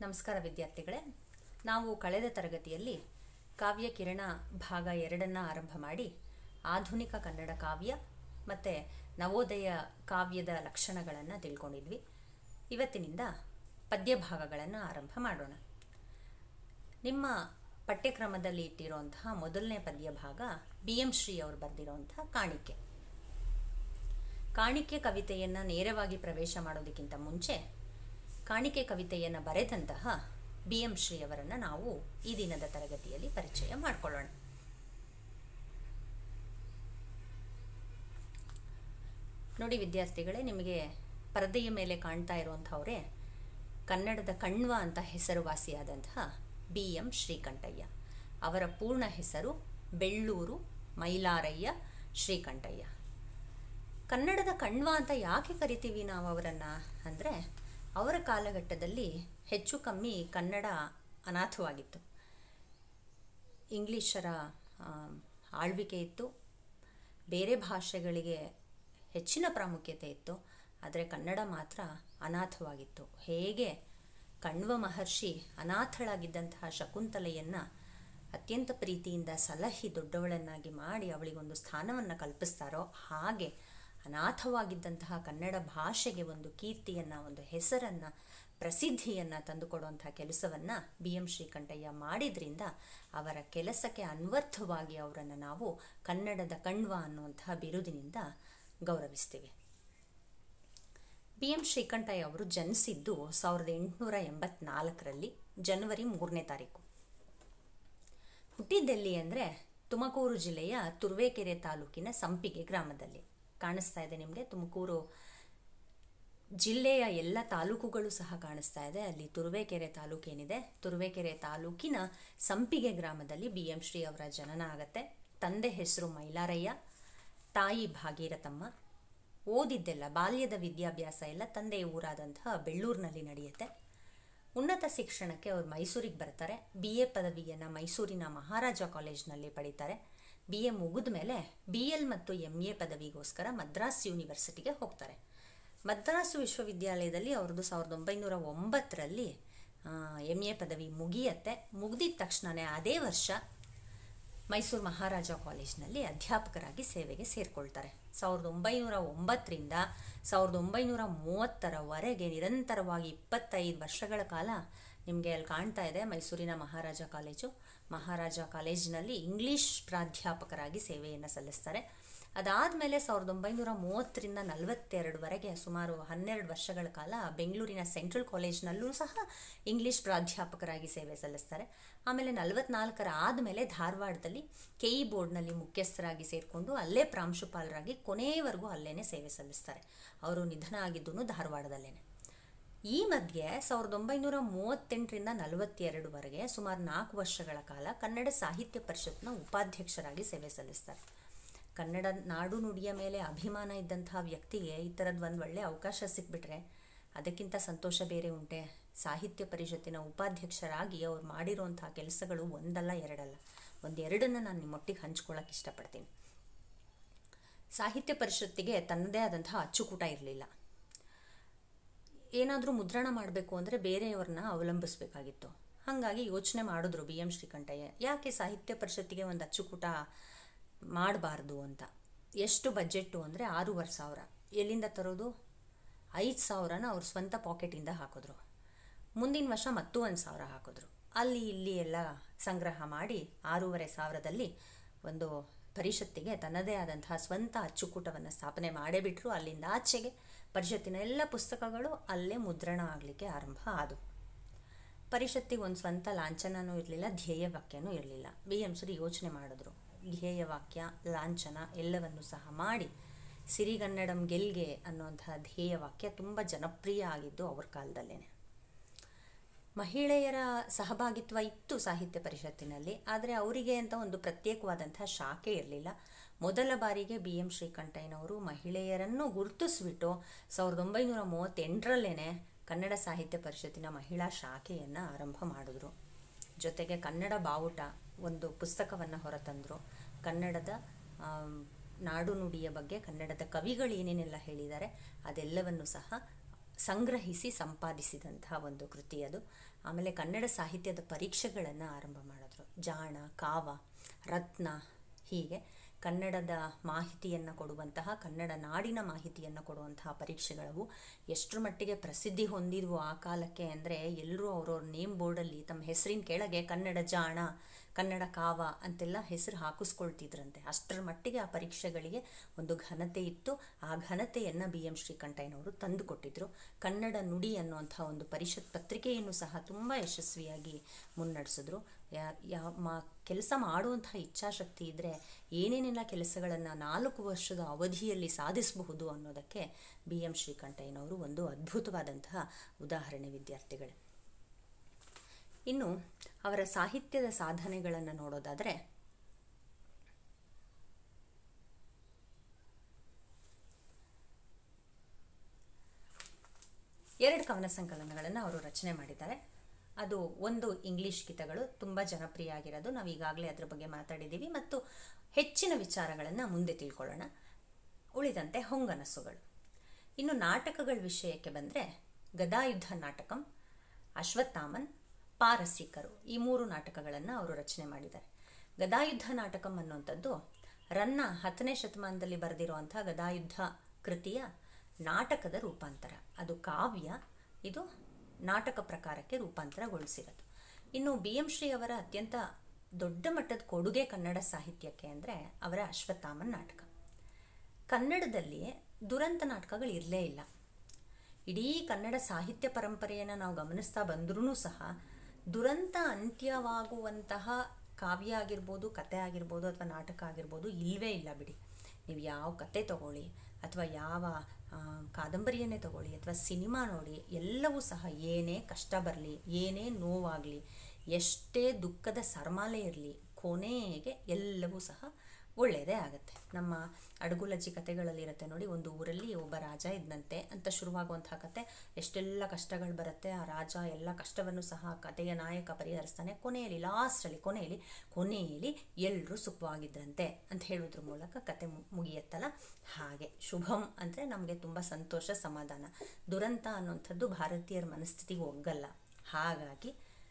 ನಮಸ್ಕಾರ ವಿದ್ಯಾರ್ಥಿಗಳೇ ನಾವು ಕಳೆದ ತರಗತಿಯಲ್ಲಿ ಕಾವ್ಯ ಕಿರಣ ಭಾಗ ಎರಡನ್ನು ಆರಂಭ ಮಾಡಿ ಆಧುನಿಕ ಕನ್ನಡ ಕಾವ್ಯ ಮತ್ತು ನವೋದಯ ಕಾವ್ಯದ ಲಕ್ಷಣಗಳನ್ನು ತಿಳ್ಕೊಂಡಿದ್ವಿ ಇವತ್ತಿನಿಂದ ಪದ್ಯ ಭಾಗಗಳನ್ನು ಆರಂಭ ಮಾಡೋಣ ನಿಮ್ಮ ಪಠ್ಯಕ್ರಮದಲ್ಲಿ ಇಟ್ಟಿರುವಂತಹ ಮೊದಲನೇ ಪದ್ಯ ಭಾಗ ಬಿ ಎಂ ಶ್ರೀ ಅವರು ಬರೆದಿರುವಂತಹ ಕಾಣಿಕೆ ಕಾಣಿಕೆ ಕವಿತೆಯನ್ನು ನೇರವಾಗಿ ಪ್ರವೇಶ ಮಾಡೋದಕ್ಕಿಂತ ಮುಂಚೆ ಕಾಣಿಕೆ ಕವಿತೆಯನ್ನು ಬರೆದಂತಹ ಬಿ ಎಂ ಶ್ರೀ ಅವರನ್ನು ನಾವು ಈ ದಿನದ ತರಗತಿಯಲ್ಲಿ ಪರಿಚಯ ಮಾಡಿಕೊಳ್ಳೋಣ ನೋಡಿ ವಿದ್ಯಾರ್ಥಿಗಳೇ ನಿಮಗೆ ಪರದೆಯ ಮೇಲೆ ಕಾಣ್ತಾ ಇರುವಂಥವರೇ ಕನ್ನಡದ ಕಣ್ವ ಅಂತ ಹೆಸರುವಾಸಿಯಾದಂತಹ ಬಿ ಎಂ ಶ್ರೀಕಂಠಯ್ಯ ಅವರ ಪೂರ್ಣ ಹೆಸರು ಬೆಳ್ಳೂರು ಮೈಲಾರಯ್ಯ ಶ್ರೀಕಂಠಯ್ಯ ಕನ್ನಡದ ಕಣ್ವ ಅಂತ ಯಾಕೆ ಕರಿತೀವಿ ನಾವು ಅವರನ್ನು ಅಂದರೆ ಅವರ ಕಾಲಘಟ್ಟದಲ್ಲಿ ಹೆಚ್ಚು ಕಮ್ಮಿ ಕನ್ನಡ ಅನಾಥವಾಗಿತ್ತು ಇಂಗ್ಲೀಷರ ಆ, ಆಳ್ವಿಕೆ ಇತ್ತು ಬೇರೆ ಭಾಷೆಗಳಿಗೆ ಹೆಚ್ಚಿನ ಪ್ರಾಮುಖ್ಯತೆ ಇತ್ತು ಆದರೆ ಕನ್ನಡ ಮಾತ್ರ ಅನಾಥವಾಗಿತ್ತು ಹೇಗೆ ಕಣ್ವ ಮಹರ್ಷಿ ಅನಾಥಳಾಗಿದ್ದಂತಹ ಶಕುಂತಲೆಯನ್ನು ಅತ್ಯಂತ ಪ್ರೀತಿಯಿಂದ ಸಲಹಿ ದೊಡ್ಡವಳನ್ನಾಗಿ ಮಾಡಿ ಅವಳಿಗೊಂದು ಸ್ಥಾನವನ್ನು ಕಲ್ಪಿಸ್ತಾರೋ ಹಾಗೆ ಅನಾಥವಾಗಿದ್ದಂತಹ ಕನ್ನಡ ಭಾಷೆಗೆ ಒಂದು ಕೀರ್ತಿಯನ್ನು ಒಂದು ಹೆಸರನ್ನು ಪ್ರಸಿದ್ಧಿಯನ್ನು ತಂದುಕೊಡುವಂತಹ ಕೆಲಸವನ್ನು ಬಿ ಎಂ ಶ್ರೀಕಂಠಯ್ಯ ಮಾಡಿದ್ರಿಂದ ಅವರ ಕೆಲಸಕ್ಕೆ ಅನ್ವರ್ಥವಾಗಿ ಅವರನ್ನು ನಾವು ಕನ್ನಡದ ಕಣ್ವ ಅನ್ನುವಂತಹ ಬಿರುದಿನಿಂದ ಗೌರವಿಸ್ತೀವಿ ಬಿ ಎಂ ಶ್ರೀಕಂಠಯ್ಯ ಅವರು ಜನಿಸಿದ್ದು ಸಾವಿರದ ಎಂಟುನೂರ ಎಂಬತ್ನಾಲ್ಕರಲ್ಲಿ ಜನವರಿ ಮೂರನೇ ತಾರೀಕು ಹುಟ್ಟಿದ್ದೆಲ್ಲಿ ಅಂದರೆ ತುಮಕೂರು ಜಿಲ್ಲೆಯ ತುರುವೇಕೆರೆ ತಾಲೂಕಿನ ಸಂಪಿಗೆ ಗ್ರಾಮದಲ್ಲಿ ಕಾಣಿಸ್ತಾ ಇದೆ ನಿಮಗೆ ತುಮಕೂರು ಜಿಲ್ಲೆಯ ಎಲ್ಲ ತಾಲೂಕುಗಳು ಸಹ ಕಾಣಿಸ್ತಾ ಇದೆ ಅಲ್ಲಿ ತುರುವೇಕೆರೆ ತಾಲೂಕೇನಿದೆ ತುರುವೇಕೆರೆ ತಾಲೂಕಿನ ಸಂಪಿಗೆ ಗ್ರಾಮದಲ್ಲಿ ಬಿ ಎಂ ಶ್ರೀ ಅವರ ಜನನ ಆಗತ್ತೆ ತಂದೆ ಹೆಸರು ಮೈಲಾರಯ್ಯ ತಾಯಿ ಭಾಗೀರಥಮ್ಮ ಓದಿದ್ದೆಲ್ಲ ಬಾಲ್ಯದ ವಿದ್ಯಾಭ್ಯಾಸ ಎಲ್ಲ ತಂದೆಯ ಊರಾದಂತಹ ಬೆಳ್ಳೂರಿನಲ್ಲಿ ನಡೆಯುತ್ತೆ ಉನ್ನತ ಶಿಕ್ಷಣಕ್ಕೆ ಅವರು ಮೈಸೂರಿಗೆ ಬರ್ತಾರೆ ಬಿ ಎ ಪದವಿಯನ್ನು ಮೈಸೂರಿನ ಮಹಾರಾಜ ಕಾಲೇಜ್ನಲ್ಲಿ ಪಡೀತಾರೆ ಬಿ ಎ ಮುಗಿದ ಮೇಲೆ ಬಿ ಎಲ್ ಮತ್ತು ಎಮ್ ಎ ಪದವಿಗೋಸ್ಕರ ಮದ್ರಾಸ್ ಯೂನಿವರ್ಸಿಟಿಗೆ ಹೋಗ್ತಾರೆ ಮದ್ರಾಸ್ ವಿಶ್ವವಿದ್ಯಾಲಯದಲ್ಲಿ ಅವ್ರದ್ದು ಸಾವಿರದ ಒಂಬೈನೂರ ಒಂಬತ್ತರಲ್ಲಿ ಎಮ್ ಎ ಪದವಿ ಮುಗಿಯತ್ತೆ ಮುಗಿದಿದ ತಕ್ಷಣವೇ ಅದೇ ವರ್ಷ ಮೈಸೂರು ಮಹಾರಾಜ ಕಾಲೇಜ್ನಲ್ಲಿ ಅಧ್ಯಾಪಕರಾಗಿ ಸೇವೆಗೆ ಸೇರಿಕೊಳ್ತಾರೆ ಸಾವಿರದ ಒಂಬೈನೂರ ಒಂಬತ್ತರಿಂದ ಸಾವಿರದ ಒಂಬೈನೂರ ಮೂವತ್ತರವರೆಗೆ ನಿರಂತರವಾಗಿ ಇಪ್ಪತ್ತೈದು ವರ್ಷಗಳ ಕಾಲ ನಿಮಗೆ ಅಲ್ಲಿ ಕಾಣ್ತಾ ಇದೆ ಮೈಸೂರಿನ ಮಹಾರಾಜ ಕಾಲೇಜು ಮಹಾರಾಜ ಕಾಲೇಜಿನಲ್ಲಿ ಇಂಗ್ಲಿಷ್ ಪ್ರಾಧ್ಯಾಪಕರಾಗಿ ಸೇವೆಯನ್ನು ಸಲ್ಲಿಸ್ತಾರೆ ಅದಾದಮೇಲೆ ಸಾವಿರದ ಒಂಬೈನೂರ ಮೂವತ್ತರಿಂದ ನಲವತ್ತೆರಡುವರೆಗೆ ಸುಮಾರು ಹನ್ನೆರಡು ವರ್ಷಗಳ ಕಾಲ ಬೆಂಗಳೂರಿನ ಸೆಂಟ್ರಲ್ ಕಾಲೇಜ್ನಲ್ಲೂ ಸಹ ಇಂಗ್ಲಿಷ್ ಪ್ರಾಧ್ಯಾಪಕರಾಗಿ ಸೇವೆ ಸಲ್ಲಿಸ್ತಾರೆ ಆಮೇಲೆ ನಲವತ್ನಾಲ್ಕರ ಆದಮೇಲೆ ಧಾರವಾಡದಲ್ಲಿ ಕೆ ಇ ಬೋರ್ಡ್ನಲ್ಲಿ ಮುಖ್ಯಸ್ಥರಾಗಿ ಸೇರಿಕೊಂಡು ಅಲ್ಲೇ ಪ್ರಾಂಶುಪಾಲರಾಗಿ ಕೊನೆಯವರೆಗೂ ಅಲ್ಲೇನೆ ಸೇವೆ ಸಲ್ಲಿಸ್ತಾರೆ ಅವರು ನಿಧನ ಆಗಿದ್ದು ಧಾರವಾಡದಲ್ಲೇನೆ ಈ ಮಧ್ಯೆ ಸಾವಿರದ ಒಂಬೈನೂರ ಮೂವತ್ತೆಂಟರಿಂದ ನಲವತ್ತೆರಡುವರೆಗೆ ಸುಮಾರು ನಾಲ್ಕು ವರ್ಷಗಳ ಕಾಲ ಕನ್ನಡ ಸಾಹಿತ್ಯ ಪರಿಷತ್ನ ಉಪಾಧ್ಯಕ್ಷರಾಗಿ ಸೇವೆ ಸಲ್ಲಿಸ್ತಾರೆ ಕನ್ನಡ ನಾಡು ನುಡಿಯ ಮೇಲೆ ಅಭಿಮಾನ ಇದ್ದಂತಹ ವ್ಯಕ್ತಿಗೆ ಈ ಥರದ್ದು ಒಂದು ಒಳ್ಳೆಯ ಅವಕಾಶ ಸಿಕ್ಬಿಟ್ರೆ ಅದಕ್ಕಿಂತ ಸಂತೋಷ ಬೇರೆ ಉಂಟೆ ಸಾಹಿತ್ಯ ಪರಿಷತ್ತಿನ ಉಪಾಧ್ಯಕ್ಷರಾಗಿ ಅವ್ರು ಮಾಡಿರುವಂತಹ ಕೆಲಸಗಳು ಒಂದಲ್ಲ ಎರಡಲ್ಲ ಒಂದೆರಡನ್ನು ನಾನು ನಿಮ್ಮೊಟ್ಟಿಗೆ ಹಂಚ್ಕೊಳ್ಳೋಕೆ ಇಷ್ಟಪಡ್ತೀನಿ ಸಾಹಿತ್ಯ ಪರಿಷತ್ತಿಗೆ ತನ್ನದೇ ಆದಂತಹ ಅಚ್ಚುಕೂಟ ಇರಲಿಲ್ಲ ಏನಾದರೂ ಮುದ್ರಣ ಮಾಡಬೇಕು ಅಂದರೆ ಬೇರೆಯವ್ರನ್ನ ಅವಲಂಬಿಸಬೇಕಾಗಿತ್ತು ಹಾಗಾಗಿ ಯೋಚನೆ ಮಾಡಿದ್ರು ಬಿ ಎಂ ಶ್ರೀಕಂಠಯ್ಯ ಯಾಕೆ ಸಾಹಿತ್ಯ ಪರಿಷತ್ತಿಗೆ ಒಂದು ಅಚ್ಚುಕೂಟ ಮಾಡಬಾರ್ದು ಅಂತ ಎಷ್ಟು ಬಜೆಟ್ಟು ಅಂದರೆ ಆರೂವರೆ ಸಾವಿರ ಎಲ್ಲಿಂದ ತರೋದು ಐದು ಸಾವಿರನ ಅವ್ರ ಸ್ವಂತ ಪಾಕೆಟಿಂದ ಹಾಕಿದ್ರು ಮುಂದಿನ ವರ್ಷ ಮತ್ತೂ ಒಂದು ಸಾವಿರ ಹಾಕಿದ್ರು ಅಲ್ಲಿ ಇಲ್ಲಿ ಎಲ್ಲ ಸಂಗ್ರಹ ಮಾಡಿ ಆರೂವರೆ ಸಾವಿರದಲ್ಲಿ ಒಂದು ಪರಿಷತ್ತಿಗೆ ತನ್ನದೇ ಆದಂತಹ ಸ್ವಂತ ಅಚ್ಚುಕೂಟವನ್ನು ಸ್ಥಾಪನೆ ಮಾಡೇ ಬಿಟ್ಟರು ಅಲ್ಲಿಂದ ಆಚೆಗೆ ಪರಿಷತ್ತಿನ ಎಲ್ಲ ಪುಸ್ತಕಗಳು ಅಲ್ಲೇ ಮುದ್ರಣ ಆಗಲಿಕ್ಕೆ ಆರಂಭ ಆದವು ಪರಿಷತ್ತಿಗೆ ಒಂದು ಸ್ವಂತ ಲಾಂಛನನೂ ಇರಲಿಲ್ಲ ಧ್ಯೇಯ ವಾಕ್ಯನೂ ಇರಲಿಲ್ಲ ಬಿ ಎಂ ಶ್ರೀ ಯೋಚನೆ ಮಾಡಿದ್ರು ಧ್ಯೇಯ ವಾಕ್ಯ ಲಾಂಛನ ಎಲ್ಲವನ್ನು ಸಹ ಮಾಡಿ ಸಿರಿಗನ್ನಡಂ ಗೆಲ್ಗೆ ಅನ್ನುವಂತಹ ಧ್ಯೇಯ ವಾಕ್ಯ ತುಂಬ ಜನಪ್ರಿಯ ಆಗಿದ್ದು ಅವ್ರ ಕಾಲದಲ್ಲೇನೆ ಮಹಿಳೆಯರ ಸಹಭಾಗಿತ್ವ ಇತ್ತು ಸಾಹಿತ್ಯ ಪರಿಷತ್ತಿನಲ್ಲಿ ಆದರೆ ಅವರಿಗೆ ಅಂತ ಒಂದು ಪ್ರತ್ಯೇಕವಾದಂತಹ ಶಾಖೆ ಇರಲಿಲ್ಲ ಮೊದಲ ಬಾರಿಗೆ ಬಿ ಎಂ ಶ್ರೀಕಂಠಯ್ಯನವರು ಮಹಿಳೆಯರನ್ನು ಗುರುತಿಸ್ಬಿಟ್ಟು ಸಾವಿರದ ಒಂಬೈನೂರ ಮೂವತ್ತೆಂಟರಲ್ಲೇ ಕನ್ನಡ ಸಾಹಿತ್ಯ ಪರಿಷತ್ತಿನ ಮಹಿಳಾ ಶಾಖೆಯನ್ನು ಆರಂಭ ಮಾಡಿದ್ರು ಜೊತೆಗೆ ಕನ್ನಡ ಬಾವುಟ ಒಂದು ಪುಸ್ತಕವನ್ನು ಹೊರತಂದರು ಕನ್ನಡದ ನಾಡು ನುಡಿಯ ಬಗ್ಗೆ ಕನ್ನಡದ ಕವಿಗಳು ಏನೇನೆಲ್ಲ ಹೇಳಿದ್ದಾರೆ ಅದೆಲ್ಲವನ್ನು ಸಹ ಸಂಗ್ರಹಿಸಿ ಸಂಪಾದಿಸಿದಂತಹ ಒಂದು ಕೃತಿ ಅದು ಆಮೇಲೆ ಕನ್ನಡ ಸಾಹಿತ್ಯದ ಪರೀಕ್ಷೆಗಳನ್ನು ಆರಂಭ ಮಾಡಿದ್ರು ಜಾಣ ಕಾವ ರತ್ನ ಹೀಗೆ ಕನ್ನಡದ ಮಾಹಿತಿಯನ್ನು ಕೊಡುವಂತಹ ಕನ್ನಡ ನಾಡಿನ ಮಾಹಿತಿಯನ್ನು ಕೊಡುವಂತಹ ಪರೀಕ್ಷೆಗಳವು ಎಷ್ಟರ ಮಟ್ಟಿಗೆ ಪ್ರಸಿದ್ಧಿ ಹೊಂದಿದ್ವು ಆ ಕಾಲಕ್ಕೆ ಅಂದರೆ ಎಲ್ಲರೂ ಅವ್ರವ್ರ ನೇಮ್ ಬೋರ್ಡಲ್ಲಿ ತಮ್ಮ ಹೆಸರಿನ ಕೆಳಗೆ ಕನ್ನಡ ಜಾಣ ಕನ್ನಡ ಕಾವ ಅಂತೆಲ್ಲ ಹೆಸರು ಹಾಕಿಸ್ಕೊಳ್ತಿದ್ರಂತೆ ಅಷ್ಟರ ಮಟ್ಟಿಗೆ ಆ ಪರೀಕ್ಷೆಗಳಿಗೆ ಒಂದು ಘನತೆ ಇತ್ತು ಆ ಘನತೆಯನ್ನು ಬಿ ಎಂ ಶ್ರೀಕಂಠಯ್ಯನವರು ತಂದು ಕೊಟ್ಟಿದ್ರು ಕನ್ನಡ ನುಡಿ ಅನ್ನುವಂಥ ಒಂದು ಪರಿಷತ್ ಪತ್ರಿಕೆಯನ್ನು ಸಹ ತುಂಬ ಯಶಸ್ವಿಯಾಗಿ ಮುನ್ನಡೆಸಿದ್ರು ಯಾ ಯಾವ ಮಾ ಕೆಲಸ ಮಾಡುವಂಥ ಇಚ್ಛಾಶಕ್ತಿ ಇದ್ದರೆ ಏನೇನೆಲ್ಲ ಕೆಲಸಗಳನ್ನು ನಾಲ್ಕು ವರ್ಷದ ಅವಧಿಯಲ್ಲಿ ಸಾಧಿಸಬಹುದು ಅನ್ನೋದಕ್ಕೆ ಬಿ ಎಂ ಶ್ರೀಕಂಠಯ್ಯನವರು ಒಂದು ಅದ್ಭುತವಾದಂತಹ ಉದಾಹರಣೆ ವಿದ್ಯಾರ್ಥಿಗಳೇ ಇನ್ನು ಅವರ ಸಾಹಿತ್ಯದ ಸಾಧನೆಗಳನ್ನು ನೋಡೋದಾದರೆ ಎರಡು ಕವನ ಸಂಕಲನಗಳನ್ನು ಅವರು ರಚನೆ ಮಾಡಿದ್ದಾರೆ ಅದು ಒಂದು ಇಂಗ್ಲಿಷ್ ಗೀತಗಳು ತುಂಬ ಜನಪ್ರಿಯ ಆಗಿರೋದು ನಾವು ಈಗಾಗಲೇ ಅದರ ಬಗ್ಗೆ ಮಾತಾಡಿದ್ದೀವಿ ಮತ್ತು ಹೆಚ್ಚಿನ ವಿಚಾರಗಳನ್ನು ಮುಂದೆ ತಿಳ್ಕೊಳ್ಳೋಣ ಉಳಿದಂತೆ ಹೊಂಗನಸುಗಳು ಇನ್ನು ನಾಟಕಗಳ ವಿಷಯಕ್ಕೆ ಬಂದರೆ ಗದಾಯುದ್ಧ ನಾಟಕಂ ಅಶ್ವತ್ಥಾಮನ್ ಪಾರಸೀಕರು ಈ ಮೂರು ನಾಟಕಗಳನ್ನು ಅವರು ರಚನೆ ಮಾಡಿದ್ದಾರೆ ಗದಾಯುದ್ಧ ನಾಟಕಂ ಅನ್ನುವಂಥದ್ದು ರನ್ನ ಹತ್ತನೇ ಶತಮಾನದಲ್ಲಿ ಬರೆದಿರುವಂಥ ಗದಾಯುದ್ಧ ಕೃತಿಯ ನಾಟಕದ ರೂಪಾಂತರ ಅದು ಕಾವ್ಯ ಇದು ನಾಟಕ ಪ್ರಕಾರಕ್ಕೆ ರೂಪಾಂತರಗೊಳಿಸಿರೋದು ಇನ್ನು ಬಿ ಎಂ ಶ್ರೀ ಅವರ ಅತ್ಯಂತ ದೊಡ್ಡ ಮಟ್ಟದ ಕೊಡುಗೆ ಕನ್ನಡ ಸಾಹಿತ್ಯಕ್ಕೆ ಅಂದರೆ ಅವರ ಅಶ್ವತ್ಥಾಮನ್ ನಾಟಕ ಕನ್ನಡದಲ್ಲಿ ದುರಂತ ನಾಟಕಗಳು ಇರಲೇ ಇಲ್ಲ ಇಡೀ ಕನ್ನಡ ಸಾಹಿತ್ಯ ಪರಂಪರೆಯನ್ನು ನಾವು ಗಮನಿಸ್ತಾ ಬಂದ್ರೂ ಸಹ ದುರಂತ ಅಂತ್ಯವಾಗುವಂತಹ ಕಾವ್ಯ ಆಗಿರ್ಬೋದು ಕತೆ ಆಗಿರ್ಬೋದು ಅಥವಾ ನಾಟಕ ಆಗಿರ್ಬೋದು ಇಲ್ಲವೇ ಇಲ್ಲ ಬಿಡಿ ನೀವು ಯಾವ ಕತೆ ತಗೊಳ್ಳಿ ಅಥವಾ ಯಾವ ಕಾದಂಬರಿಯನ್ನೇ ತಗೊಳ್ಳಿ ಅಥವಾ ಸಿನಿಮಾ ನೋಡಿ ಎಲ್ಲವೂ ಸಹ ಏನೇ ಕಷ್ಟ ಬರಲಿ ಏನೇ ನೋವಾಗಲಿ ಎಷ್ಟೇ ದುಃಖದ ಸರ್ಮಾಲೆ ಇರಲಿ ಕೊನೆಗೆ ಎಲ್ಲವೂ ಸಹ ಒಳ್ಳೆಯದೇ ಆಗುತ್ತೆ ನಮ್ಮ ಅಡಗುಲಜ್ಜಿ ಕತೆಗಳಲ್ಲಿರುತ್ತೆ ನೋಡಿ ಒಂದು ಊರಲ್ಲಿ ಒಬ್ಬ ರಾಜ ಇದ್ದಂತೆ ಅಂತ ಶುರುವಾಗುವಂತಹ ಕತೆ ಎಷ್ಟೆಲ್ಲ ಕಷ್ಟಗಳು ಬರುತ್ತೆ ಆ ರಾಜ ಎಲ್ಲ ಕಷ್ಟವನ್ನು ಸಹ ಕತೆಯ ನಾಯಕ ಪರಿಹರಿಸ್ತಾನೆ ಕೊನೆಯಲ್ಲಿ ಲಾಸ್ಟಲ್ಲಿ ಕೊನೆಯಲ್ಲಿ ಕೊನೆಯಲ್ಲಿ ಎಲ್ಲರೂ ಸುಖವಾಗಿದ್ರಂತೆ ಅಂತ ಹೇಳೋದ್ರ ಮೂಲಕ ಕತೆ ಮುಗಿಯತ್ತಲ್ಲ ಹಾಗೆ ಶುಭಂ ಅಂದರೆ ನಮಗೆ ತುಂಬ ಸಂತೋಷ ಸಮಾಧಾನ ದುರಂತ ಅನ್ನುವಂಥದ್ದು ಭಾರತೀಯರ ಮನಸ್ಥಿತಿಗೆ ಒಗ್ಗಲ್ಲ ಹಾಗಾಗಿ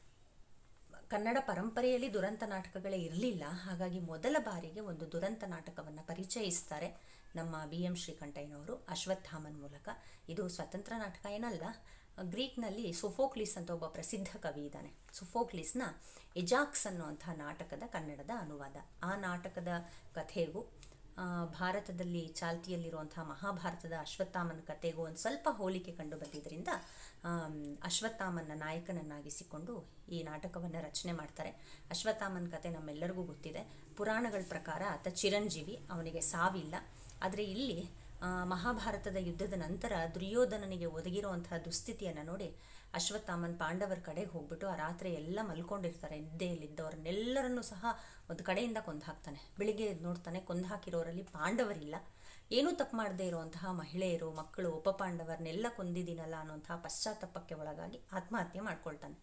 ಕನ್ನಡ ಪರಂಪರೆಯಲ್ಲಿ ದುರಂತ ನಾಟಕಗಳೇ ಇರಲಿಲ್ಲ ಹಾಗಾಗಿ ಮೊದಲ ಬಾರಿಗೆ ಒಂದು ದುರಂತ ನಾಟಕವನ್ನು ಪರಿಚಯಿಸ್ತಾರೆ ನಮ್ಮ ಬಿ ಎಂ ಶ್ರೀಕಂಠಯ್ಯನವರು ಅಶ್ವತ್ಥಾಮನ್ ಮೂಲಕ ಇದು ಸ್ವತಂತ್ರ ನಾಟಕ ಏನಲ್ಲ ಗ್ರೀಕ್ನಲ್ಲಿ ಸೊಫೋಕ್ಲಿಸ್ ಅಂತ ಒಬ್ಬ ಪ್ರಸಿದ್ಧ ಕವಿ ಇದ್ದಾನೆ ಸೊಫೋಕ್ಲಿಸ್ನ ಎಜಾಕ್ಸ್ ಅನ್ನುವಂಥ ನಾಟಕದ ಕನ್ನಡದ ಅನುವಾದ ಆ ನಾಟಕದ ಕಥೆಗೂ ಭಾರತದಲ್ಲಿ ಚಾಲ್ತಿಯಲ್ಲಿರುವಂತಹ ಮಹಾಭಾರತದ ಅಶ್ವತ್ಥಾಮನ ಕಥೆಗೂ ಒಂದು ಸ್ವಲ್ಪ ಹೋಲಿಕೆ ಕಂಡು ಬಂದಿದ್ದರಿಂದ ಅಶ್ವತ್ಥಾಮನ ನಾಯಕನನ್ನಾಗಿಸಿಕೊಂಡು ಈ ನಾಟಕವನ್ನು ರಚನೆ ಮಾಡ್ತಾರೆ ಅಶ್ವತ್ಥಾಮನ ಕತೆ ನಮ್ಮೆಲ್ಲರಿಗೂ ಗೊತ್ತಿದೆ ಪುರಾಣಗಳ ಪ್ರಕಾರ ಆತ ಚಿರಂಜೀವಿ ಅವನಿಗೆ ಸಾವಿಲ್ಲ ಆದರೆ ಇಲ್ಲಿ ಮಹಾಭಾರತದ ಯುದ್ಧದ ನಂತರ ದುರ್ಯೋಧನನಿಗೆ ಒದಗಿರುವಂತಹ ದುಸ್ಥಿತಿಯನ್ನು ನೋಡಿ ಅಶ್ವತ್ಥಾಮನ್ ಪಾಂಡವರ ಕಡೆಗೆ ಹೋಗ್ಬಿಟ್ಟು ಆ ರಾತ್ರಿ ಎಲ್ಲ ಮಲ್ಕೊಂಡಿರ್ತಾರೆ ನಿದ್ದೆಯಲ್ಲಿದ್ದವ್ರನ್ನೆಲ್ಲರನ್ನೂ ಸಹ ಒಂದು ಕಡೆಯಿಂದ ಕೊಂದು ಹಾಕ್ತಾನೆ ಬೆಳಿಗ್ಗೆ ನೋಡ್ತಾನೆ ಕೊಂದು ಹಾಕಿರೋರಲ್ಲಿ ಪಾಂಡವರಿಲ್ಲ ಏನೂ ತಪ್ಪು ಮಾಡದೇ ಇರುವಂತಹ ಮಹಿಳೆಯರು ಮಕ್ಕಳು ಉಪಪಾಂಡವರನ್ನೆಲ್ಲ ಕೊಂದಿದ್ದೀನಲ್ಲ ಅನ್ನುವಂತಹ ಪಶ್ಚಾತ್ತಾಪಕ್ಕೆ ಒಳಗಾಗಿ ಆತ್ಮಹತ್ಯೆ ಮಾಡ್ಕೊಳ್ತಾನೆ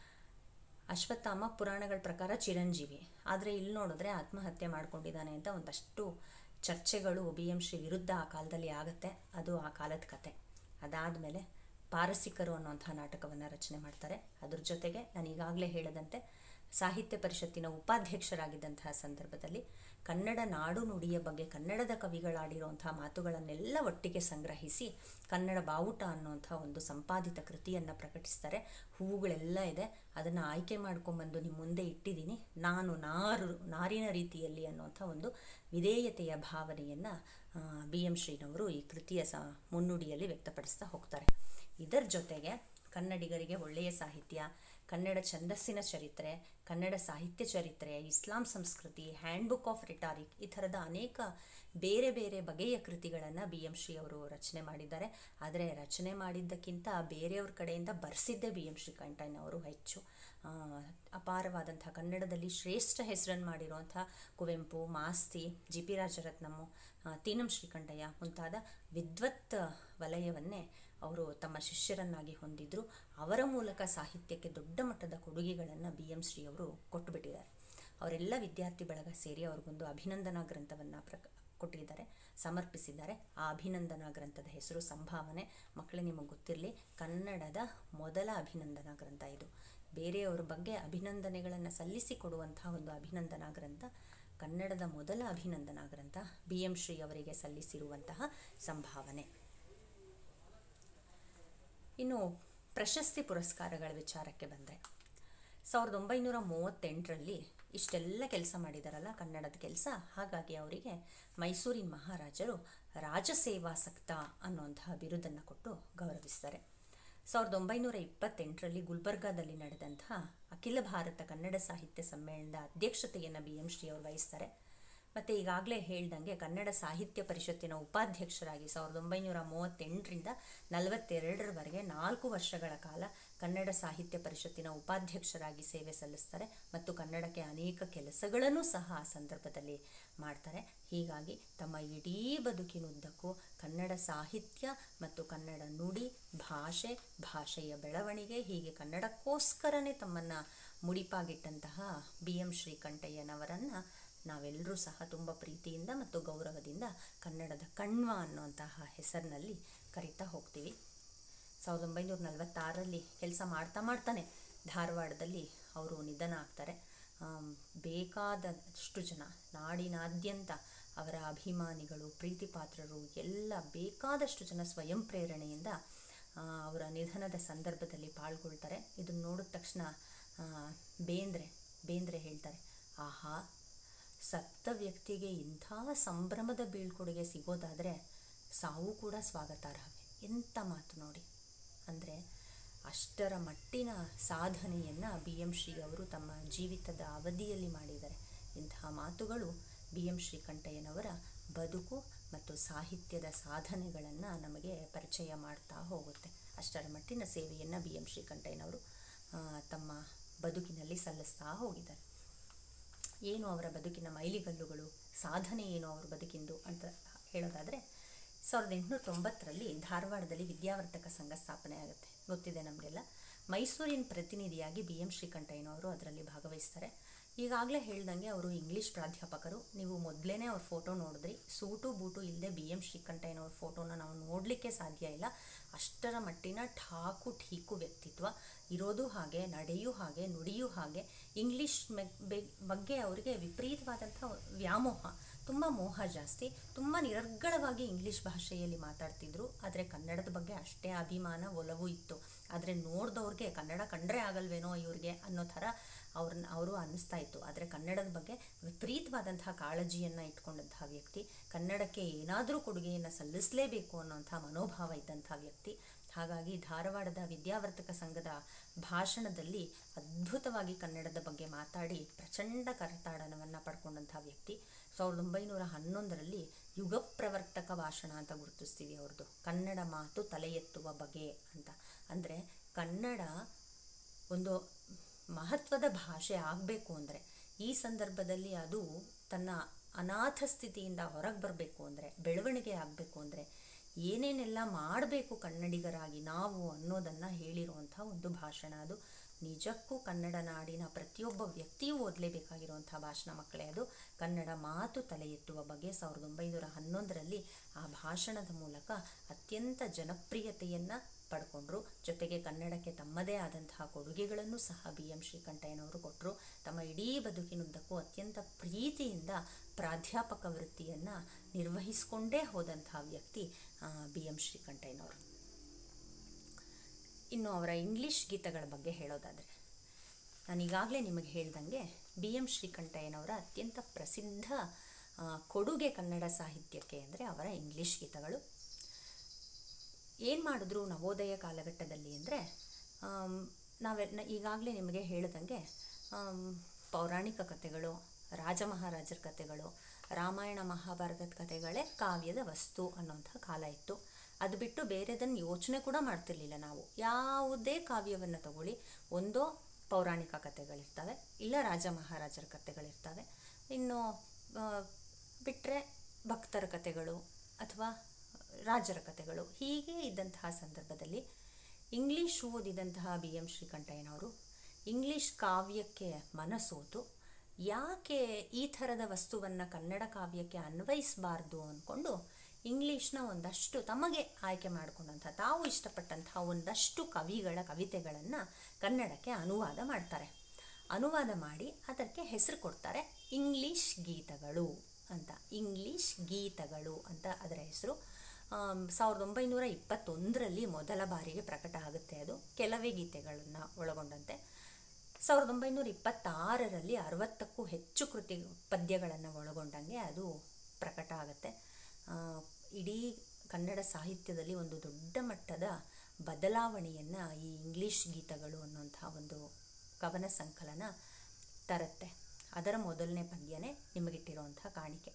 ಅಶ್ವತ್ಥಾಮ ಪುರಾಣಗಳ ಪ್ರಕಾರ ಚಿರಂಜೀವಿ ಆದರೆ ಇಲ್ಲಿ ನೋಡಿದ್ರೆ ಆತ್ಮಹತ್ಯೆ ಮಾಡ್ಕೊಂಡಿದ್ದಾನೆ ಅಂತ ಒಂದಷ್ಟು ಚರ್ಚೆಗಳು ಬಿ ಎಂ ಶ್ರೀ ವಿರುದ್ಧ ಆ ಕಾಲದಲ್ಲಿ ಆಗುತ್ತೆ ಅದು ಆ ಕಾಲದ ಕತೆ ಅದಾದಮೇಲೆ ಪಾರಸಿಕರು ಅನ್ನುವಂಥ ನಾಟಕವನ್ನು ರಚನೆ ಮಾಡ್ತಾರೆ ಅದ್ರ ಜೊತೆಗೆ ನಾನು ಈಗಾಗಲೇ ಹೇಳಿದಂತೆ ಸಾಹಿತ್ಯ ಪರಿಷತ್ತಿನ ಉಪಾಧ್ಯಕ್ಷರಾಗಿದ್ದಂತಹ ಸಂದರ್ಭದಲ್ಲಿ ಕನ್ನಡ ನಾಡು ನುಡಿಯ ಬಗ್ಗೆ ಕನ್ನಡದ ಕವಿಗಳಾಡಿರುವಂತಹ ಮಾತುಗಳನ್ನೆಲ್ಲ ಒಟ್ಟಿಗೆ ಸಂಗ್ರಹಿಸಿ ಕನ್ನಡ ಬಾವುಟ ಅನ್ನುವಂಥ ಒಂದು ಸಂಪಾದಿತ ಕೃತಿಯನ್ನು ಪ್ರಕಟಿಸ್ತಾರೆ ಹೂವುಗಳೆಲ್ಲ ಇದೆ ಅದನ್ನು ಆಯ್ಕೆ ಮಾಡ್ಕೊಂಬಂದು ನಿಮ್ಮ ಮುಂದೆ ಇಟ್ಟಿದ್ದೀನಿ ನಾನು ನಾರು ನಾರಿನ ರೀತಿಯಲ್ಲಿ ಅನ್ನುವಂಥ ಒಂದು ವಿಧೇಯತೆಯ ಭಾವನೆಯನ್ನು ಬಿ ಎಂ ಶ್ರೀನವರು ಈ ಕೃತಿಯ ಸ ಮುನ್ನುಡಿಯಲ್ಲಿ ವ್ಯಕ್ತಪಡಿಸ್ತಾ ಹೋಗ್ತಾರೆ ಇದರ ಜೊತೆಗೆ ಕನ್ನಡಿಗರಿಗೆ ಒಳ್ಳೆಯ ಸಾಹಿತ್ಯ ಕನ್ನಡ ಛಂದಸ್ಸಿನ ಚರಿತ್ರೆ ಕನ್ನಡ ಸಾಹಿತ್ಯ ಚರಿತ್ರೆ ಇಸ್ಲಾಂ ಸಂಸ್ಕೃತಿ ಹ್ಯಾಂಡ್ ಬುಕ್ ಆಫ್ ರಿಟಾರಿಕ್ ಈ ಥರದ ಅನೇಕ ಬೇರೆ ಬೇರೆ ಬಗೆಯ ಕೃತಿಗಳನ್ನು ಬಿ ಎಂ ಶ್ರೀ ಅವರು ರಚನೆ ಮಾಡಿದ್ದಾರೆ ಆದರೆ ರಚನೆ ಮಾಡಿದ್ದಕ್ಕಿಂತ ಬೇರೆಯವ್ರ ಕಡೆಯಿಂದ ಬರೆಸಿದ್ದೇ ಬಿ ಎಂ ಶ್ರೀಕಂಠಯ್ಯನವರು ಹೆಚ್ಚು ಅಪಾರವಾದಂಥ ಕನ್ನಡದಲ್ಲಿ ಶ್ರೇಷ್ಠ ಹೆಸರನ್ನು ಮಾಡಿರುವಂಥ ಕುವೆಂಪು ಮಾಸ್ತಿ ಜಿ ಪಿ ರಾಜರತ್ನಮ್ಮು ತೀನಂ ಶ್ರೀಕಂಠಯ್ಯ ಮುಂತಾದ ವಿದ್ವತ್ ವಲಯವನ್ನೇ ಅವರು ತಮ್ಮ ಶಿಷ್ಯರನ್ನಾಗಿ ಹೊಂದಿದ್ರು ಅವರ ಮೂಲಕ ಸಾಹಿತ್ಯಕ್ಕೆ ದೊಡ್ಡ ಮಟ್ಟದ ಕೊಡುಗೆಗಳನ್ನು ಬಿ ಎಂ ಶ್ರೀ ಅವರು ಕೊಟ್ಟುಬಿಟ್ಟಿದ್ದಾರೆ ಅವರೆಲ್ಲ ವಿದ್ಯಾರ್ಥಿ ಬಳಗ ಸೇರಿ ಅವ್ರಿಗೊಂದು ಅಭಿನಂದನಾ ಗ್ರಂಥವನ್ನು ಪ್ರಕ ಕೊಟ್ಟಿದ್ದಾರೆ ಸಮರ್ಪಿಸಿದ್ದಾರೆ ಆ ಅಭಿನಂದನಾ ಗ್ರಂಥದ ಹೆಸರು ಸಂಭಾವನೆ ಮಕ್ಕಳೇ ನಿಮಗೆ ಗೊತ್ತಿರಲಿ ಕನ್ನಡದ ಮೊದಲ ಅಭಿನಂದನಾ ಗ್ರಂಥ ಇದು ಬೇರೆಯವರ ಬಗ್ಗೆ ಅಭಿನಂದನೆಗಳನ್ನು ಸಲ್ಲಿಸಿ ಕೊಡುವಂತಹ ಒಂದು ಅಭಿನಂದನಾ ಗ್ರಂಥ ಕನ್ನಡದ ಮೊದಲ ಅಭಿನಂದನಾ ಗ್ರಂಥ ಬಿ ಎಂ ಶ್ರೀ ಅವರಿಗೆ ಸಲ್ಲಿಸಿರುವಂತಹ ಸಂಭಾವನೆ ಇನ್ನು ಪ್ರಶಸ್ತಿ ಪುರಸ್ಕಾರಗಳ ವಿಚಾರಕ್ಕೆ ಬಂದರೆ ಸಾವಿರದ ಒಂಬೈನೂರ ಮೂವತ್ತೆಂಟರಲ್ಲಿ ಇಷ್ಟೆಲ್ಲ ಕೆಲಸ ಮಾಡಿದಾರಲ್ಲ ಕನ್ನಡದ ಕೆಲಸ ಹಾಗಾಗಿ ಅವರಿಗೆ ಮೈಸೂರಿನ ಮಹಾರಾಜರು ರಾಜಸೇವಾಸಕ್ತ ಅನ್ನುವಂತಹ ಬಿರುದನ್ನು ಕೊಟ್ಟು ಗೌರವಿಸ್ತಾರೆ ಸಾವಿರದ ಒಂಬೈನೂರ ಇಪ್ಪತ್ತೆಂಟರಲ್ಲಿ ಗುಲ್ಬರ್ಗಾದಲ್ಲಿ ನಡೆದಂತಹ ಅಖಿಲ ಭಾರತ ಕನ್ನಡ ಸಾಹಿತ್ಯ ಸಮ್ಮೇಳನದ ಅಧ್ಯಕ್ಷತೆಯನ್ನು ಬಿ ಎಂ ಶ್ರೀ ಅವರು ವಹಿಸ್ತಾರೆ ಮತ್ತು ಈಗಾಗಲೇ ಹೇಳ್ದಂಗೆ ಕನ್ನಡ ಸಾಹಿತ್ಯ ಪರಿಷತ್ತಿನ ಉಪಾಧ್ಯಕ್ಷರಾಗಿ ಸಾವಿರದ ಒಂಬೈನೂರ ಮೂವತ್ತೆಂಟರಿಂದ ನಲವತ್ತೆರಡರವರೆಗೆ ನಾಲ್ಕು ವರ್ಷಗಳ ಕಾಲ ಕನ್ನಡ ಸಾಹಿತ್ಯ ಪರಿಷತ್ತಿನ ಉಪಾಧ್ಯಕ್ಷರಾಗಿ ಸೇವೆ ಸಲ್ಲಿಸ್ತಾರೆ ಮತ್ತು ಕನ್ನಡಕ್ಕೆ ಅನೇಕ ಕೆಲಸಗಳನ್ನು ಸಹ ಆ ಸಂದರ್ಭದಲ್ಲಿ ಮಾಡ್ತಾರೆ ಹೀಗಾಗಿ ತಮ್ಮ ಇಡೀ ಬದುಕಿನುದ್ದಕ್ಕೂ ಕನ್ನಡ ಸಾಹಿತ್ಯ ಮತ್ತು ಕನ್ನಡ ನುಡಿ ಭಾಷೆ ಭಾಷೆಯ ಬೆಳವಣಿಗೆ ಹೀಗೆ ಕನ್ನಡಕ್ಕೋಸ್ಕರನೇ ತಮ್ಮನ್ನು ಮುಡಿಪಾಗಿಟ್ಟಂತಹ ಬಿ ಎಂ ಶ್ರೀಕಂಠಯ್ಯನವರನ್ನು ನಾವೆಲ್ಲರೂ ಸಹ ತುಂಬ ಪ್ರೀತಿಯಿಂದ ಮತ್ತು ಗೌರವದಿಂದ ಕನ್ನಡದ ಕಣ್ವ ಅನ್ನುವಂತಹ ಹೆಸರಿನಲ್ಲಿ ಕರಿತಾ ಹೋಗ್ತೀವಿ ಸಾವಿರದ ಒಂಬೈನೂರ ನಲವತ್ತಾರರಲ್ಲಿ ಕೆಲಸ ಮಾಡ್ತಾ ಮಾಡ್ತಾನೆ ಧಾರವಾಡದಲ್ಲಿ ಅವರು ನಿಧನ ಆಗ್ತಾರೆ ಬೇಕಾದಷ್ಟು ಜನ ನಾಡಿನಾದ್ಯಂತ ಅವರ ಅಭಿಮಾನಿಗಳು ಪ್ರೀತಿಪಾತ್ರರು ಎಲ್ಲ ಬೇಕಾದಷ್ಟು ಜನ ಸ್ವಯಂ ಪ್ರೇರಣೆಯಿಂದ ಅವರ ನಿಧನದ ಸಂದರ್ಭದಲ್ಲಿ ಪಾಲ್ಗೊಳ್ತಾರೆ ಇದನ್ನು ನೋಡಿದ ತಕ್ಷಣ ಬೇಂದ್ರೆ ಬೇಂದ್ರೆ ಹೇಳ್ತಾರೆ ಆಹಾ ಸತ್ತ ವ್ಯಕ್ತಿಗೆ ಇಂಥ ಸಂಭ್ರಮದ ಬೀಳ್ಕೊಡುಗೆ ಸಿಗೋದಾದರೆ ಸಾವು ಕೂಡ ಸ್ವಾಗತಾರ್ಹವೇ ಎಂಥ ಮಾತು ನೋಡಿ ಅಂದರೆ ಅಷ್ಟರ ಮಟ್ಟಿನ ಸಾಧನೆಯನ್ನು ಬಿ ಎಂ ಶ್ರೀ ಅವರು ತಮ್ಮ ಜೀವಿತದ ಅವಧಿಯಲ್ಲಿ ಮಾಡಿದ್ದಾರೆ ಇಂತಹ ಮಾತುಗಳು ಬಿ ಎಂ ಶ್ರೀಕಂಠಯ್ಯನವರ ಬದುಕು ಮತ್ತು ಸಾಹಿತ್ಯದ ಸಾಧನೆಗಳನ್ನು ನಮಗೆ ಪರಿಚಯ ಮಾಡ್ತಾ ಹೋಗುತ್ತೆ ಅಷ್ಟರ ಮಟ್ಟಿನ ಸೇವೆಯನ್ನು ಬಿ ಎಂ ಶ್ರೀಕಂಠಯ್ಯನವರು ತಮ್ಮ ಬದುಕಿನಲ್ಲಿ ಸಲ್ಲಿಸ್ತಾ ಹೋಗಿದ್ದಾರೆ ಏನು ಅವರ ಬದುಕಿನ ಮೈಲಿಗಲ್ಲುಗಳು ಸಾಧನೆ ಏನು ಅವರ ಬದುಕಿಂದು ಅಂತ ಹೇಳೋದಾದರೆ ಸಾವಿರದ ಎಂಟುನೂರ ತೊಂಬತ್ತರಲ್ಲಿ ಧಾರವಾಡದಲ್ಲಿ ವಿದ್ಯಾವರ್ತಕ ಸಂಘ ಸ್ಥಾಪನೆ ಆಗುತ್ತೆ ಗೊತ್ತಿದೆ ನಮಗೆಲ್ಲ ಮೈಸೂರಿನ ಪ್ರತಿನಿಧಿಯಾಗಿ ಬಿ ಎಂ ಶ್ರೀಕಂಠಯ್ಯನವರು ಅದರಲ್ಲಿ ಭಾಗವಹಿಸ್ತಾರೆ ಈಗಾಗಲೇ ಹೇಳ್ದಂಗೆ ಅವರು ಇಂಗ್ಲೀಷ್ ಪ್ರಾಧ್ಯಾಪಕರು ನೀವು ಮೊದಲೇ ಅವ್ರ ಫೋಟೋ ನೋಡಿದ್ರಿ ಸೂಟು ಬೂಟು ಇಲ್ಲದೆ ಬಿ ಎಂ ಶ್ರೀಕಂಠಯ್ಯನವ್ರ ಫೋಟೋನ ನಾವು ನೋಡಲಿಕ್ಕೆ ಸಾಧ್ಯ ಇಲ್ಲ ಅಷ್ಟರ ಮಟ್ಟಿನ ಠಾಕು ಠೀಕು ವ್ಯಕ್ತಿತ್ವ ಇರೋದು ಹಾಗೆ ನಡೆಯೂ ಹಾಗೆ ನುಡಿಯೂ ಹಾಗೆ ಇಂಗ್ಲೀಷ್ ಬಗ್ಗೆ ಅವರಿಗೆ ವಿಪರೀತವಾದಂಥ ವ್ಯಾಮೋಹ ತುಂಬ ಮೋಹ ಜಾಸ್ತಿ ತುಂಬ ನಿರರ್ಗಳವಾಗಿ ಇಂಗ್ಲೀಷ್ ಭಾಷೆಯಲ್ಲಿ ಮಾತಾಡ್ತಿದ್ರು ಆದರೆ ಕನ್ನಡದ ಬಗ್ಗೆ ಅಷ್ಟೇ ಅಭಿಮಾನ ಒಲವು ಇತ್ತು ಆದರೆ ನೋಡಿದವ್ರಿಗೆ ಕನ್ನಡ ಕಂಡ್ರೆ ಆಗಲ್ವೇನೋ ಇವ್ರಿಗೆ ಅನ್ನೋ ಥರ ಅವ್ರನ್ನ ಅವರು ಅನ್ನಿಸ್ತಾ ಇತ್ತು ಆದರೆ ಕನ್ನಡದ ಬಗ್ಗೆ ವಿಪರೀತವಾದಂತಹ ಕಾಳಜಿಯನ್ನು ಇಟ್ಕೊಂಡಂತಹ ವ್ಯಕ್ತಿ ಕನ್ನಡಕ್ಕೆ ಏನಾದರೂ ಕೊಡುಗೆಯನ್ನು ಸಲ್ಲಿಸಲೇಬೇಕು ಅನ್ನೋಂಥ ಮನೋಭಾವ ಇದ್ದಂಥ ವ್ಯಕ್ತಿ ಹಾಗಾಗಿ ಧಾರವಾಡದ ವಿದ್ಯಾವರ್ತಕ ಸಂಘದ ಭಾಷಣದಲ್ಲಿ ಅದ್ಭುತವಾಗಿ ಕನ್ನಡದ ಬಗ್ಗೆ ಮಾತಾಡಿ ಪ್ರಚಂಡ ಕರತಾಡನವನ್ನು ಪಡ್ಕೊಂಡಂಥ ವ್ಯಕ್ತಿ ಸಾವಿರದ ಒಂಬೈನೂರ ಹನ್ನೊಂದರಲ್ಲಿ ಯುಗ ಪ್ರವರ್ತಕ ಭಾಷಣ ಅಂತ ಗುರುತಿಸ್ತೀವಿ ಅವ್ರದ್ದು ಕನ್ನಡ ಮಾತು ತಲೆ ಎತ್ತುವ ಬಗೆ ಅಂತ ಅಂದರೆ ಕನ್ನಡ ಒಂದು ಮಹತ್ವದ ಭಾಷೆ ಆಗಬೇಕು ಅಂದರೆ ಈ ಸಂದರ್ಭದಲ್ಲಿ ಅದು ತನ್ನ ಅನಾಥ ಸ್ಥಿತಿಯಿಂದ ಹೊರಗೆ ಬರಬೇಕು ಅಂದರೆ ಬೆಳವಣಿಗೆ ಆಗಬೇಕು ಅಂದರೆ ಏನೇನೆಲ್ಲ ಮಾಡಬೇಕು ಕನ್ನಡಿಗರಾಗಿ ನಾವು ಅನ್ನೋದನ್ನು ಹೇಳಿರುವಂಥ ಒಂದು ಭಾಷಣ ಅದು ನಿಜಕ್ಕೂ ಕನ್ನಡ ನಾಡಿನ ಪ್ರತಿಯೊಬ್ಬ ವ್ಯಕ್ತಿಯೂ ಓದಲೇಬೇಕಾಗಿರುವಂಥ ಭಾಷಣ ಮಕ್ಕಳೇ ಅದು ಕನ್ನಡ ಮಾತು ತಲೆ ಎತ್ತುವ ಬಗ್ಗೆ ಸಾವಿರದ ಒಂಬೈನೂರ ಹನ್ನೊಂದರಲ್ಲಿ ಆ ಭಾಷಣದ ಮೂಲಕ ಅತ್ಯಂತ ಜನಪ್ರಿಯತೆಯನ್ನು ಪಡ್ಕೊಂಡ್ರು ಜೊತೆಗೆ ಕನ್ನಡಕ್ಕೆ ತಮ್ಮದೇ ಆದಂತಹ ಕೊಡುಗೆಗಳನ್ನು ಸಹ ಬಿ ಎಂ ಶ್ರೀಕಂಠಯ್ಯನವರು ಕೊಟ್ಟರು ತಮ್ಮ ಇಡೀ ಬದುಕಿನುದ್ದಕ್ಕೂ ಅತ್ಯಂತ ಪ್ರೀತಿಯಿಂದ ಪ್ರಾಧ್ಯಾಪಕ ವೃತ್ತಿಯನ್ನು ನಿರ್ವಹಿಸಿಕೊಂಡೇ ಹೋದಂತಹ ವ್ಯಕ್ತಿ ಬಿ ಎಂ ಶ್ರೀಕಂಠಯ್ಯನವರು ಇನ್ನು ಅವರ ಇಂಗ್ಲೀಷ್ ಗೀತಗಳ ಬಗ್ಗೆ ಹೇಳೋದಾದರೆ ನಾನು ಈಗಾಗಲೇ ನಿಮಗೆ ಹೇಳ್ದಂಗೆ ಬಿ ಎಂ ಶ್ರೀಕಂಠಯ್ಯನವರ ಅತ್ಯಂತ ಪ್ರಸಿದ್ಧ ಕೊಡುಗೆ ಕನ್ನಡ ಸಾಹಿತ್ಯಕ್ಕೆ ಅಂದರೆ ಅವರ ಇಂಗ್ಲೀಷ್ ಗೀತಗಳು ಏನು ಮಾಡಿದ್ರು ನವೋದಯ ಕಾಲಘಟ್ಟದಲ್ಲಿ ಅಂದರೆ ನಾವೆ ಈಗಾಗಲೇ ನಿಮಗೆ ಹೇಳ್ದಂಗೆ ಪೌರಾಣಿಕ ಕಥೆಗಳು ರಾಜ ಮಹಾರಾಜರ ಕಥೆಗಳು ರಾಮಾಯಣ ಮಹಾಭಾರತದ ಕಥೆಗಳೇ ಕಾವ್ಯದ ವಸ್ತು ಅನ್ನೋಂಥ ಕಾಲ ಇತ್ತು ಅದು ಬಿಟ್ಟು ಬೇರೆದನ್ನು ಯೋಚನೆ ಕೂಡ ಮಾಡ್ತಿರ್ಲಿಲ್ಲ ನಾವು ಯಾವುದೇ ಕಾವ್ಯವನ್ನು ತಗೊಳ್ಳಿ ಒಂದೋ ಪೌರಾಣಿಕ ಕಥೆಗಳಿರ್ತವೆ ಇಲ್ಲ ರಾಜ ಮಹಾರಾಜರ ಕಥೆಗಳಿರ್ತವೆ ಇನ್ನು ಬಿಟ್ಟರೆ ಭಕ್ತರ ಕಥೆಗಳು ಅಥವಾ ರಾಜರ ಕಥೆಗಳು ಹೀಗೆ ಇದ್ದಂತಹ ಸಂದರ್ಭದಲ್ಲಿ ಇಂಗ್ಲೀಷ್ ಓದಿದಂತಹ ಬಿ ಎಂ ಶ್ರೀಕಂಠಯ್ಯನವರು ಇಂಗ್ಲೀಷ್ ಕಾವ್ಯಕ್ಕೆ ಮನಸೋತು ಯಾಕೆ ಈ ಥರದ ವಸ್ತುವನ್ನು ಕನ್ನಡ ಕಾವ್ಯಕ್ಕೆ ಅನ್ವಯಿಸಬಾರ್ದು ಅಂದ್ಕೊಂಡು ಇಂಗ್ಲೀಷ್ನ ಒಂದಷ್ಟು ತಮಗೆ ಆಯ್ಕೆ ಮಾಡಿಕೊಂಡಂಥ ತಾವು ಇಷ್ಟಪಟ್ಟಂತಹ ಒಂದಷ್ಟು ಕವಿಗಳ ಕವಿತೆಗಳನ್ನು ಕನ್ನಡಕ್ಕೆ ಅನುವಾದ ಮಾಡ್ತಾರೆ ಅನುವಾದ ಮಾಡಿ ಅದಕ್ಕೆ ಹೆಸರು ಕೊಡ್ತಾರೆ ಇಂಗ್ಲೀಷ್ ಗೀತಗಳು ಅಂತ ಇಂಗ್ಲೀಷ್ ಗೀತಗಳು ಅಂತ ಅದರ ಹೆಸರು ಸಾವಿರದ ಒಂಬೈನೂರ ಇಪ್ಪತ್ತೊಂದರಲ್ಲಿ ಮೊದಲ ಬಾರಿಗೆ ಪ್ರಕಟ ಆಗುತ್ತೆ ಅದು ಕೆಲವೇ ಗೀತೆಗಳನ್ನು ಒಳಗೊಂಡಂತೆ ಸಾವಿರದ ಒಂಬೈನೂರ ಇಪ್ಪತ್ತಾರರಲ್ಲಿ ಅರವತ್ತಕ್ಕೂ ಹೆಚ್ಚು ಕೃತಿ ಪದ್ಯಗಳನ್ನು ಒಳಗೊಂಡಂಗೆ ಅದು ಪ್ರಕಟ ಆಗುತ್ತೆ ಆ, ಇಡೀ ಕನ್ನಡ ಸಾಹಿತ್ಯದಲ್ಲಿ ಒಂದು ದೊಡ್ಡ ಮಟ್ಟದ ಬದಲಾವಣೆಯನ್ನು ಈ ಇಂಗ್ಲೀಷ್ ಗೀತಗಳು ಅನ್ನುವಂಥ ಒಂದು ಕವನ ಸಂಕಲನ ತರುತ್ತೆ ಅದರ ಮೊದಲನೇ ಪದ್ಯನೇ ನಿಮಗಿಟ್ಟಿರುವಂಥ ಕಾಣಿಕೆ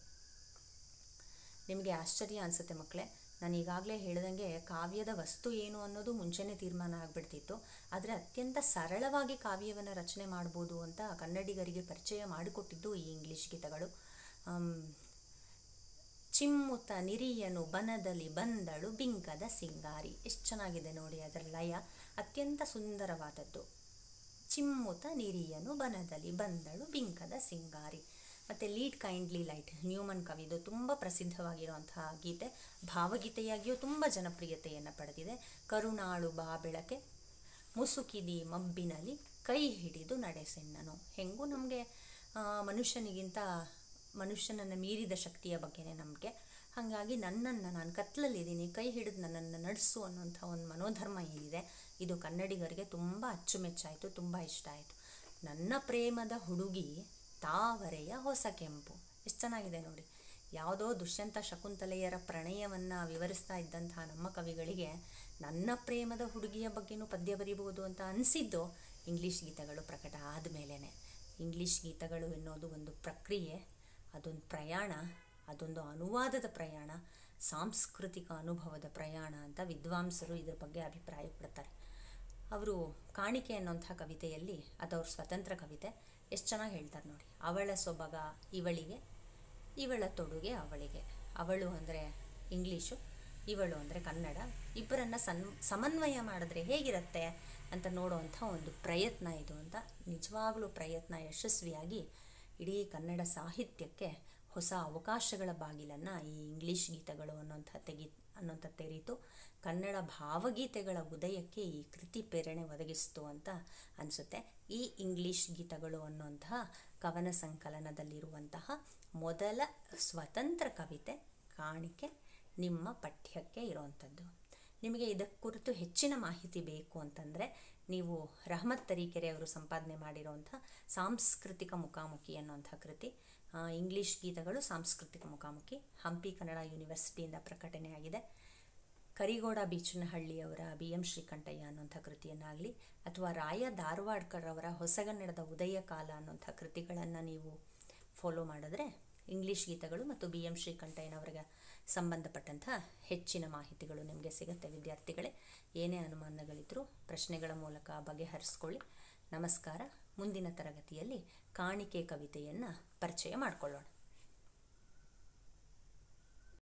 ನಿಮಗೆ ಆಶ್ಚರ್ಯ ಅನಿಸುತ್ತೆ ಮಕ್ಕಳೇ ನಾನು ಈಗಾಗಲೇ ಹೇಳ್ದಂಗೆ ಕಾವ್ಯದ ವಸ್ತು ಏನು ಅನ್ನೋದು ಮುಂಚೆನೇ ತೀರ್ಮಾನ ಆಗಿಬಿಡ್ತಿತ್ತು ಆದರೆ ಅತ್ಯಂತ ಸರಳವಾಗಿ ಕಾವ್ಯವನ್ನು ರಚನೆ ಮಾಡ್ಬೋದು ಅಂತ ಕನ್ನಡಿಗರಿಗೆ ಪರಿಚಯ ಮಾಡಿಕೊಟ್ಟಿದ್ದು ಈ ಇಂಗ್ಲೀಷ್ ಗೀತಗಳು ಆಮ್, ಚಿಮ್ಮುತ ನಿರಿಯನು ಬನದಲ್ಲಿ ಬಂದಳು ಬಿಂಕದ ಸಿಂಗಾರಿ ಎಷ್ಟು ಚೆನ್ನಾಗಿದೆ ನೋಡಿ ಅದರ ಲಯ ಅತ್ಯಂತ ಸುಂದರವಾದದ್ದು ಚಿಮ್ಮುತ ನಿರಿಯನು ಬನದಲ್ಲಿ ಬಂದಳು ಬಿಂಕದ ಸಿಂಗಾರಿ ಮತ್ತು ಲೀಡ್ ಕೈಂಡ್ಲಿ ಲೈಟ್ ನ್ಯೂಮನ್ ಕವಿದು ತುಂಬ ಪ್ರಸಿದ್ಧವಾಗಿರುವಂತಹ ಗೀತೆ ಭಾವಗೀತೆಯಾಗಿಯೂ ತುಂಬ ಜನಪ್ರಿಯತೆಯನ್ನು ಪಡೆದಿದೆ ಕರುಣಾಳು ಬಾ ಬೆಳಕೆ ಮುಸುಕಿದಿ ಮಬ್ಬಿನಲ್ಲಿ ಕೈ ಹಿಡಿದು ನಡೆಸೆನ್ನನು ಹೆಂಗೂ ನಮಗೆ ಮನುಷ್ಯನಿಗಿಂತ ಮನುಷ್ಯನನ್ನು ಮೀರಿದ ಶಕ್ತಿಯ ಬಗ್ಗೆನೇ ನಂಬಿಕೆ ಹಾಗಾಗಿ ನನ್ನನ್ನು ನಾನು ಕತ್ಲಲ್ಲಿದ್ದೀನಿ ಕೈ ಹಿಡಿದು ನನ್ನನ್ನು ನಡೆಸು ಅನ್ನೋಂಥ ಒಂದು ಮನೋಧರ್ಮ ಏನಿದೆ ಇದು ಕನ್ನಡಿಗರಿಗೆ ತುಂಬ ಅಚ್ಚುಮೆಚ್ಚಾಯಿತು ತುಂಬ ಇಷ್ಟ ಆಯಿತು ನನ್ನ ಪ್ರೇಮದ ಹುಡುಗಿ ತಾವರೆಯ ಹೊಸ ಕೆಂಪು ಎಷ್ಟು ಚೆನ್ನಾಗಿದೆ ನೋಡಿ ಯಾವುದೋ ದುಷ್ಯಂತ ಶಕುಂತಲೆಯರ ಪ್ರಣಯವನ್ನು ವಿವರಿಸ್ತಾ ಇದ್ದಂತಹ ನಮ್ಮ ಕವಿಗಳಿಗೆ ನನ್ನ ಪ್ರೇಮದ ಹುಡುಗಿಯ ಬಗ್ಗೆನೂ ಪದ್ಯ ಬರಿಬೋದು ಅಂತ ಅನಿಸಿದ್ದು ಇಂಗ್ಲೀಷ್ ಗೀತಗಳು ಪ್ರಕಟ ಆದಮೇಲೆ ಇಂಗ್ಲೀಷ್ ಗೀತಗಳು ಎನ್ನುವುದು ಒಂದು ಪ್ರಕ್ರಿಯೆ ಅದೊಂದು ಪ್ರಯಾಣ ಅದೊಂದು ಅನುವಾದದ ಪ್ರಯಾಣ ಸಾಂಸ್ಕೃತಿಕ ಅನುಭವದ ಪ್ರಯಾಣ ಅಂತ ವಿದ್ವಾಂಸರು ಇದ್ರ ಬಗ್ಗೆ ಅಭಿಪ್ರಾಯ ಪಡ್ತಾರೆ ಅವರು ಕಾಣಿಕೆ ಅನ್ನೋಂಥ ಕವಿತೆಯಲ್ಲಿ ಅದವ್ರ ಸ್ವತಂತ್ರ ಕವಿತೆ ಎಷ್ಟು ಚೆನ್ನಾಗಿ ಹೇಳ್ತಾರೆ ನೋಡಿ ಅವಳ ಸೊಬಗ ಇವಳಿಗೆ ಇವಳ ತೊಡುಗೆ ಅವಳಿಗೆ ಅವಳು ಅಂದರೆ ಇಂಗ್ಲೀಷು ಇವಳು ಅಂದರೆ ಕನ್ನಡ ಇಬ್ಬರನ್ನು ಸನ್ ಸಮನ್ವಯ ಮಾಡಿದ್ರೆ ಹೇಗಿರುತ್ತೆ ಅಂತ ನೋಡುವಂಥ ಒಂದು ಪ್ರಯತ್ನ ಇದು ಅಂತ ನಿಜವಾಗ್ಲೂ ಪ್ರಯತ್ನ ಯಶಸ್ವಿಯಾಗಿ ಇಡೀ ಕನ್ನಡ ಸಾಹಿತ್ಯಕ್ಕೆ ಹೊಸ ಅವಕಾಶಗಳ ಬಾಗಿಲನ್ನು ಈ ಇಂಗ್ಲೀಷ್ ಗೀತಗಳು ಅನ್ನೋಂಥ ತೆಗಿ ಅನ್ನೋಂಥ ತೆರೀತು ಕನ್ನಡ ಭಾವಗೀತೆಗಳ ಉದಯಕ್ಕೆ ಈ ಕೃತಿ ಪ್ರೇರಣೆ ಒದಗಿಸ್ತು ಅಂತ ಅನಿಸುತ್ತೆ ಈ ಇಂಗ್ಲೀಷ್ ಗೀತಗಳು ಅನ್ನುವಂತಹ ಕವನ ಸಂಕಲನದಲ್ಲಿರುವಂತಹ ಮೊದಲ ಸ್ವತಂತ್ರ ಕವಿತೆ ಕಾಣಿಕೆ ನಿಮ್ಮ ಪಠ್ಯಕ್ಕೆ ಇರುವಂಥದ್ದು ನಿಮಗೆ ಇದಕ್ಕೆ ಕುರಿತು ಹೆಚ್ಚಿನ ಮಾಹಿತಿ ಬೇಕು ಅಂತಂದರೆ ನೀವು ರಹಮತ್ ತರೀಕೆರೆ ಅವರು ಸಂಪಾದನೆ ಮಾಡಿರುವಂಥ ಸಾಂಸ್ಕೃತಿಕ ಮುಖಾಮುಖಿ ಅನ್ನುವಂಥ ಕೃತಿ ಆ, ಇಂಗ್ಲೀಷ್ ಗೀತಗಳು ಸಾಂಸ್ಕೃತಿಕ ಮುಖಾಮುಖಿ ಹಂಪಿ ಕನ್ನಡ ಯೂನಿವರ್ಸಿಟಿಯಿಂದ ಪ್ರಕಟಣೆಯಾಗಿದೆ ಕರಿಗೋಡ ಬೀಚನಹಳ್ಳಿಯವರ ಬಿ ಎಂ ಶ್ರೀಕಂಠಯ್ಯ ಅನ್ನುವಂಥ ಕೃತಿಯನ್ನಾಗಲಿ ಅಥವಾ ರಾಯ ಧಾರವಾಡ್ಕರ್ ಅವರ ಹೊಸಗನ್ನಡದ ಉದಯ ಕಾಲ ಅನ್ನುವಂಥ ಕೃತಿಗಳನ್ನು ನೀವು ಫಾಲೋ ಮಾಡಿದ್ರೆ ಇಂಗ್ಲೀಷ್ ಗೀತಗಳು ಮತ್ತು ಬಿ ಎಂ ಶ್ರೀಕಂಠಯ್ಯನವರಿಗೆ ಸಂಬಂಧಪಟ್ಟಂಥ ಹೆಚ್ಚಿನ ಮಾಹಿತಿಗಳು ನಿಮಗೆ ಸಿಗುತ್ತೆ ವಿದ್ಯಾರ್ಥಿಗಳೇ ಏನೇ ಅನುಮಾನಗಳಿದ್ದರೂ ಪ್ರಶ್ನೆಗಳ ಮೂಲಕ ಬಗೆಹರಿಸ್ಕೊಳ್ಳಿ ನಮಸ್ಕಾರ ಮುಂದಿನ ತರಗತಿಯಲ್ಲಿ ಕಾಣಿಕೆ ಕವಿತೆಯನ್ನು ಪರಿಚಯ ಮಾಡಿಕೊಳ್ಳೋಣ